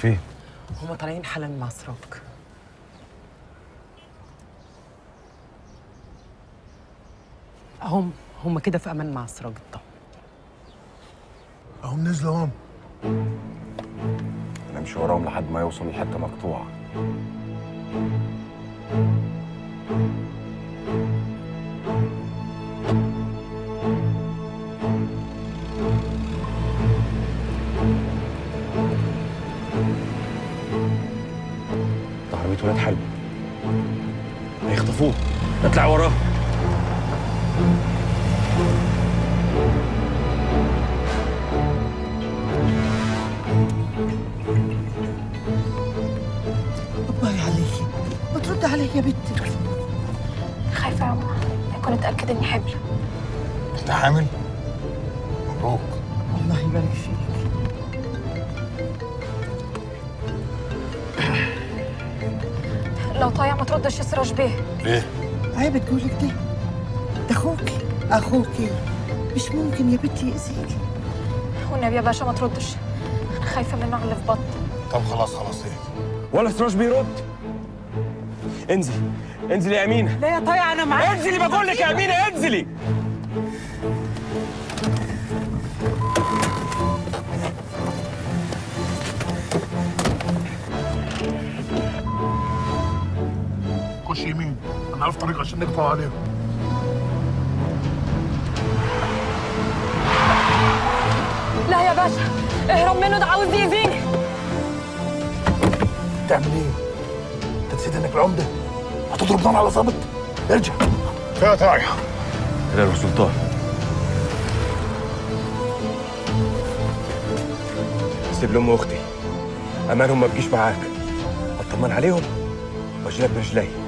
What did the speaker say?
فين؟ هما طالعين حالا مع سراج هم هم كده في امان مع سراج الطه اهم نزلوا هم نمشي وراهم لحد ما يوصلوا لحته مقطوعه ده عربية ولاد حلب هيخطفوه اطلع وراه باي عليكي ما ترد علي يا بنتي خايفة يا عمر كنت أتأكد إني حبل انت حامل مبروك الله يبارك فيك لو طايع ما تردش يا سراج بيه ليه عيب تقولك ده ده اخوكي اخوكي مش ممكن يا بنتي يأذيكي والنبي يا باشا ما تردش أنا خايفة منه على اللي في بطني طب خلاص خلاص ايه ولا سراج بيرد انزل انزلي يا امينه لا يا طايع انا معاك انزلي بقول لك يا امينه انزلي خش يمين انا عارف طريق عشان نقطع عليهم لا يا باشا اهرب منه ده عاوز يأذيني تعمل ايه انت نسيت انك العمده هتضرب نار على ظابط ارجع فيها طايح لا يا سلطان سيب لام اختي امانهم ما بيجيش معاك اطمن عليهم واجي لك برجلي